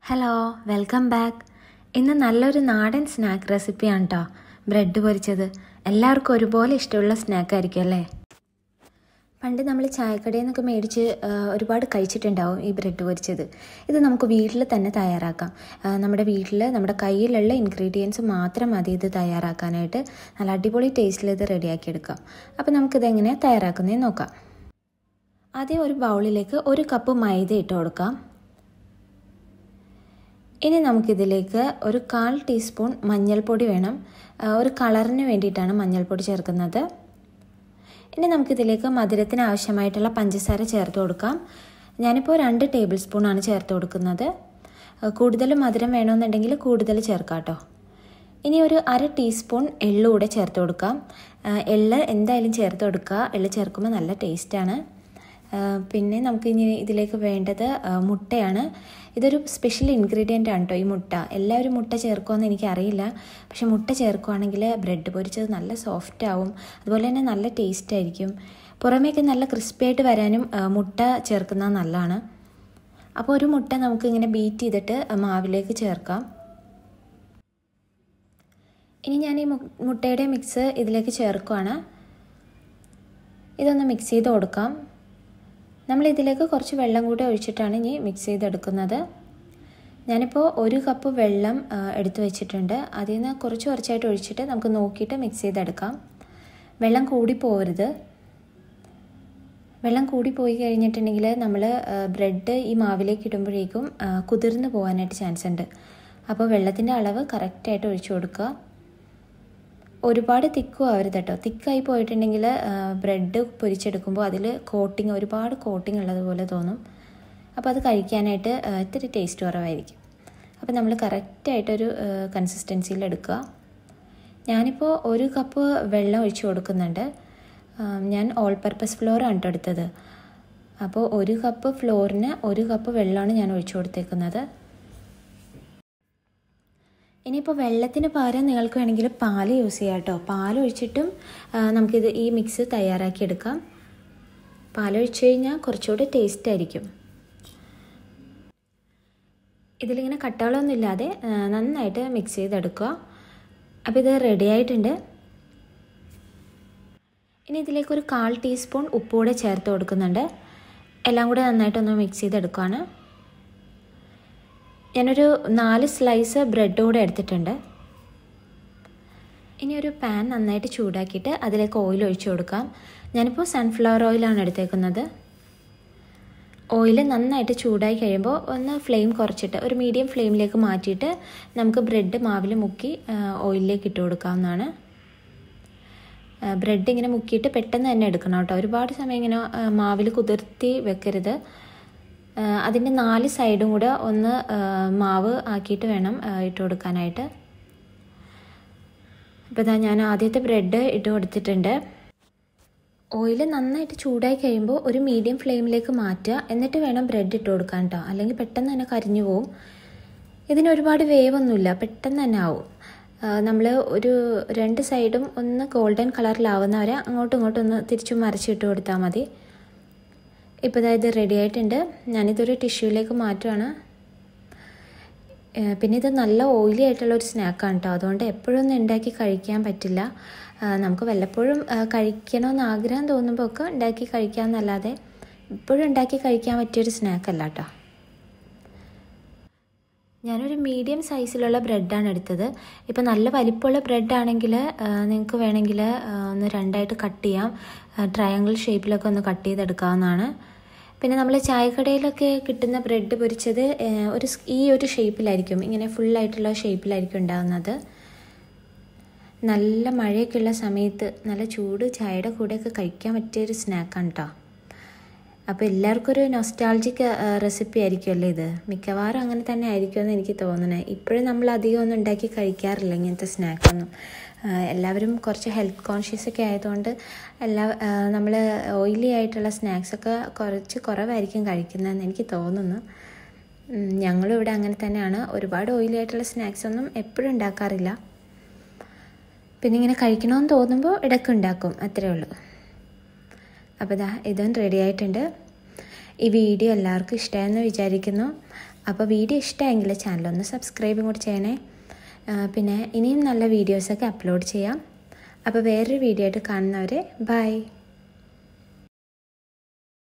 hello welcome back ഇന്ന് നല്ലൊരു നാടൻ സ്നാക്ക് റെസിപ്പിയാണ് കേട്ടോ ബ്രെഡ് പൊരിച്ചത് എല്ലാവർക്കും ഒരുപോലെ ഇഷ്ടമുള്ള സ്നാക്ക് ആയിരിക്കും അല്ലേ പണ്ട് നമ്മൾ ചായക്കടയിൽ നിന്നൊക്കെ മേടിച്ച് ആ, ഒരുപാട് കഴിച്ചിട്ടുണ്ടാവും ഈ ബ്രെഡ് പൊരിച്ചത് ഇത് നമുക്ക് വീട്ടിൽ തന്നെ തയ്യാറാക്കാം ആ, നമ്മുടെ വീട്ടിൽ നമ്മുടെ കയ്യിലുള്ള ഇൻഗ്രീഡിയൻസ് മാത്രം മതി ഇത് തയ്യാറാക്കാനായിട്ട് നല്ല അടിപൊളി ടേസ്റ്റിൽ ഇത് റെഡിയാക്കി എടുക്കാം അപ്പോൾ നമുക്കിത് എങ്ങനെ തയ്യാറാക്കുന്നതെന്ന് നോക്കാം ആദ്യം ഒരു ബൗളിലേക്ക് ഒരു കപ്പ് മൈദ ഇട്ട് കൊടുക്കാം ഇനി നമുക്കിതിലേക്ക് ഒരു കാൽ ടീസ്പൂൺ മഞ്ഞൾപ്പൊടി വേണം ആ, ഒരു കളറിന് വേണ്ടിയിട്ടാണ് മഞ്ഞൾപ്പൊടി ചേർക്കുന്നത് ഇനി നമുക്കിതിലേക്ക് മധുരത്തിന് ആവശ്യമായിട്ടുള്ള പഞ്ചസാര ചേർത്ത് കൊടുക്കാം ഞാനിപ്പോൾ രണ്ട് ടേബിൾ സ്പൂണാണ് ചേർത്ത് കൊടുക്കുന്നത് ആ, കൂടുതൽ മധുരം വേണമെന്നുണ്ടെങ്കിൽ കൂടുതൽ ചേർക്കാം കേട്ടോ ഇനി ഒരു അര ടീസ്പൂൺ എള്ള് കൂടെ ചേർത്ത് കൊടുക്കാം ആ, എള്ള് എന്തായാലും ചേർത്ത് കൊടുക്കുക എള്ള് ചേർക്കുമ്പോൾ നല്ല ടേസ്റ്റാണ് പിന്നെ നമുക്ക് ഇനി ഇതിലേക്ക് വേണ്ടത് ആ, മുട്ടയാണ് ഇതൊരു സ്പെഷ്യൽ ഇൻഗ്രീഡിയൻ്റ് ആണ് കേട്ടോ ഈ മുട്ട എല്ലാവരും മുട്ട ചേർക്കുമെന്ന് എനിക്കറിയില്ല പക്ഷെ മുട്ട ചേർക്കുവാണെങ്കിൽ ബ്രെഡ് പൊരിച്ചത് നല്ല സോഫ്റ്റ് ആവും അതുപോലെ തന്നെ നല്ല ടേസ്റ്റ് ആയിരിക്കും പുറമേക്ക് നല്ല ക്രിസ്പി ആയിട്ട് വരാനും ആ, മുട്ട ചേർക്കുന്നത് നല്ലതാണ് അപ്പോൾ ഒരു മുട്ട നമുക്ക് ഇങ്ങനെ ബീറ്റ് ചെയ്തിട്ട് മാവിലേക്ക് ചേർക്കാം ഇനി ഞാൻ ഈ മു- മുട്ടയുടെ മിക്സ് ഇതിലേക്ക് ചേർക്കുവാണ് ഇതൊന്ന് മിക്സ് ചെയ്ത് കൊടുക്കാം നമ്മൾ ഇതിലേക്ക് കുറച്ച് വെള്ളം കൂടി ഒഴിച്ചിട്ടാണ് ഇനി മിക്സ് ചെയ്തെടുക്കുന്നത് ഞാനിപ്പോൾ ഒരു കപ്പ് വെള്ളം ആ, എടുത്ത് വെച്ചിട്ടുണ്ട് അതിൽ നിന്ന് കുറച്ച് കുറച്ചായിട്ട് ഒഴിച്ചിട്ട് നമുക്ക് നോക്കിയിട്ട് മിക്സ് ചെയ്തെടുക്കാം വെള്ളം കൂടി പോകരുത് വെള്ളം കൂടി പോയി കഴിഞ്ഞിട്ടുണ്ടെങ്കിൽ നമ്മൾ ബ്രെഡ് ഈ മാവിലേക്ക് ഇടുമ്പോഴേക്കും ആ, കുതിർന്ന് പോകാനായിട്ട് ചാൻസ് ഉണ്ട് അപ്പോൾ വെള്ളത്തിൻ്റെ അളവ് കറക്റ്റായിട്ട് ഒഴിച്ചു കൊടുക്കുക ഒരുപാട് തിക്കും ആവരുത് കേട്ടോ തിക്കായി പോയിട്ടുണ്ടെങ്കിൽ ബ്രെഡ് പൊരിച്ചെടുക്കുമ്പോൾ അതിൽ കോട്ടിങ് ഒരുപാട് കോട്ടിങ് ഉള്ളതുപോലെ തോന്നും അപ്പോൾ അത് കഴിക്കാനായിട്ട് ആ, ഇത്തിരി ടേസ്റ്റ് കുറവായിരിക്കും അപ്പോൾ നമ്മൾ കറക്റ്റായിട്ടൊരു കൺസിസ്റ്റൻസിയിൽ എടുക്കുക ഞാനിപ്പോൾ ഒരു കപ്പ് വെള്ളം ഒഴിച്ച് കൊടുക്കുന്നുണ്ട് ആ, ഞാൻ ഓൾ പർപ്പസ് ഫ്ലോർ ആണ് കേട്ടോ എടുത്തത് അപ്പോൾ ഒരു കപ്പ് ഫ്ലോറിന് ഒരു കപ്പ് വെള്ളമാണ് ഞാൻ ഒഴിച്ചു കൊടുത്തേക്കുന്നത് ഇനിയിപ്പോൾ വെള്ളത്തിന് പകരം നിങ്ങൾക്ക് വേണമെങ്കിൽ പാല് യൂസ് ചെയ്യാം കേട്ടോ പാൽ ഒഴിച്ചിട്ടും ആ, നമുക്കിത് ഈ മിക്സ് തയ്യാറാക്കിയെടുക്കാം പാലൊഴിച്ച് കഴിഞ്ഞാൽ കുറച്ചുകൂടി ടേസ്റ്റ് ആയിരിക്കും ഇതിലിങ്ങനെ കട്ടകളൊന്നും ഇല്ലാതെ ആ, നന്നായിട്ട് മിക്സ് ചെയ്തെടുക്കുക അപ്പോൾ ഇത് റെഡി ആയിട്ടുണ്ട് ഇനി ഇതിലേക്ക് ഒരു കാൽ ടീസ്പൂൺ ഉപ്പ് കൂടെ ചേർത്ത് കൊടുക്കുന്നുണ്ട് എല്ലാം കൂടെ നന്നായിട്ടൊന്ന് മിക്സ് ചെയ്തെടുക്കുകയാണ് ഞാനൊരു നാല് സ്ലൈസ് ബ്രെഡ് കൂടെ എടുത്തിട്ടുണ്ട് ഇനി ഒരു പാൻ നന്നായിട്ട് ചൂടാക്കിയിട്ട് അതിലേക്ക് ഓയിൽ ഒഴിച്ചു കൊടുക്കാം ഞാനിപ്പോൾ സൺഫ്ലവർ ഓയിലാണ് എടുത്തേക്കുന്നത് ഓയിൽ നന്നായിട്ട് ചൂടായി കഴിയുമ്പോൾ ഒന്ന് ഫ്ലെയിം കുറച്ചിട്ട് ഒരു മീഡിയം ഫ്ലെയിമിലേക്ക് മാറ്റിയിട്ട് നമുക്ക് ബ്രെഡ് മാവിൽ മുക്കി ആ, ഓയിലിലേക്ക് ഇട്ട് കൊടുക്കാവുന്നതാണ് ആ, ബ്രെഡ് ഇങ്ങനെ മുക്കിയിട്ട് പെട്ടെന്ന് തന്നെ എടുക്കണം കേട്ടോ ഒരുപാട് സമയം ഇങ്ങനെ ആ, മാവിൽ കുതിർത്തി വെക്കരുത് ആ, അതിൻ്റെ നാല് സൈഡും കൂടെ ഒന്ന് ആ, മാവ് ആക്കിയിട്ട് വേണം ആ, ഇട്ട് കൊടുക്കാനായിട്ട് അപ്പോൾ ഇതാ ഞാൻ ആദ്യത്തെ ബ്രെഡ് ഇട്ട് കൊടുത്തിട്ടുണ്ട് ഓയിൽ നന്നായിട്ട് ചൂടായി കഴിയുമ്പോൾ ഒരു മീഡിയം ഫ്ലെയിമിലേക്ക് മാറ്റുക എന്നിട്ട് വേണം ബ്രെഡ് ഇട്ട് കൊടുക്കാൻ കേട്ടോ അല്ലെങ്കിൽ പെട്ടെന്ന് തന്നെ കരിഞ്ഞു പോവും ഇതിന് ഒരുപാട് വേവൊന്നുമില്ല പെട്ടെന്ന് തന്നെ ആവും നമ്മൾ ഒരു രണ്ട് സൈഡും ഒന്ന് ഗോൾഡൻ കളറിലാവുന്നവരെ അങ്ങോട്ടും ഇങ്ങോട്ടും ഒന്ന് തിരിച്ചും മറിച്ചിട്ട് കൊടുത്താൽ മതി ഇപ്പോൾ ഇതാ ഇത് റെഡി ആയിട്ടുണ്ട് ഞാനിതൊരു ടിഷ്യൂലേക്ക് മാറ്റുവാണ് ഏഹ് പിന്നെ ഇത് നല്ല ഓയിലി ആയിട്ടുള്ള ഒരു സ്നാക്കാണ് കേട്ടോ അതുകൊണ്ട് എപ്പോഴും ഒന്നും ഉണ്ടാക്കി കഴിക്കാൻ പറ്റില്ല ആഹ് നമുക്ക് വല്ലപ്പോഴും ആഹ് കഴിക്കണമെന്ന് ആഗ്രഹം തോന്നുമ്പോൾ ഒക്കെ ഉണ്ടാക്കി കഴിക്കാമെന്നല്ലാതെ എപ്പോഴും ഉണ്ടാക്കി കഴിക്കാൻ പറ്റിയൊരു സ്നാക്കല്ല കേട്ടോ ഞാനൊരു മീഡിയം സൈസിലുള്ള ബ്രെഡാണ് എടുത്തത് ഇപ്പോൾ നല്ല വലിപ്പമുള്ള ബ്രെഡ് ആണെങ്കിൽ നിങ്ങൾക്ക് വേണമെങ്കിൽ ആ, ഒന്ന് രണ്ടായിട്ട് കട്ട് ചെയ്യാം ട്രയാങ്കിൾ ഷേപ്പിലൊക്കെ ഒന്ന് കട്ട് ചെയ്തെടുക്കാവുന്നതാണ് പിന്നെ നമ്മൾ ചായക്കടയിലൊക്കെ കിട്ടുന്ന ബ്രെഡ് പൊരിച്ചത് ആ, ഒരു സ്- ഈ ഒരു ഷേപ്പിലായിരിക്കും ഇങ്ങനെ ഫുള്ളായിട്ടുള്ള ഷേപ്പിലായിരിക്കും ഉണ്ടാകുന്നത് നല്ല മഴയൊക്കെയുള്ള സമയത്ത് നല്ല ചൂട് ചായയുടെ കൂടെയൊക്കെ കഴിക്കാൻ പറ്റിയൊരു സ്നാക്കാണ് കേട്ടോ അപ്പോൾ എല്ലാവർക്കും ഒരു നൊസ്റ്റാൾജിക് റെസിപ്പി ആയിരിക്കുമല്ലോ ഇത് മിക്കവാറും അങ്ങനെ തന്നെ ആയിരിക്കുമെന്ന് എനിക്ക് തോന്നുന്നത് ഇപ്പോഴും നമ്മൾ അധികം ഒന്നും ഉണ്ടാക്കി കഴിക്കാറില്ല ഇങ്ങനത്തെ സ്നാക്കൊന്നും എല്ലാവരും കുറച്ച് ഹെൽത്ത് കോൺഷ്യസ് ഒക്കെ ആയതുകൊണ്ട് എല്ലാ നമ്മൾ ഓയിലി ആയിട്ടുള്ള സ്നാക്സൊക്കെ കുറച്ച് കുറവായിരിക്കും കഴിക്കുന്നതെന്ന് എനിക്ക് തോന്നുന്നു ഉം, ഞങ്ങളും ഇവിടെ അങ്ങനെ തന്നെയാണ് ഒരുപാട് ഓയിലി ആയിട്ടുള്ള സ്നാക്സ് ഒന്നും എപ്പോഴും ഉണ്ടാക്കാറില്ല പിന്നെ ഇങ്ങനെ കഴിക്കണമെന്ന് തോന്നുമ്പോൾ ഇടയ്ക്ക് ഉണ്ടാക്കും അത്രേ ഉള്ളൂ അപ്പോൾ ഇതാ ഇതും റെഡി ആയിട്ടുണ്ട് ഈ വീഡിയോ എല്ലാവർക്കും ഇഷ്ടമായെന്ന് വിചാരിക്കുന്നു അപ്പോൾ വീഡിയോ ഇഷ്ടമായെങ്കിൽ ചാനലൊന്ന് സബ്സ്ക്രൈബും കൂടി ചെയ്യണേ പിന്നെ ഇനിയും നല്ല വീഡിയോസൊക്കെ അപ്ലോഡ് ചെയ്യാം അപ്പോൾ വേറൊരു വീഡിയോ ആയിട്ട് കാണുന്നവരെ ബൈ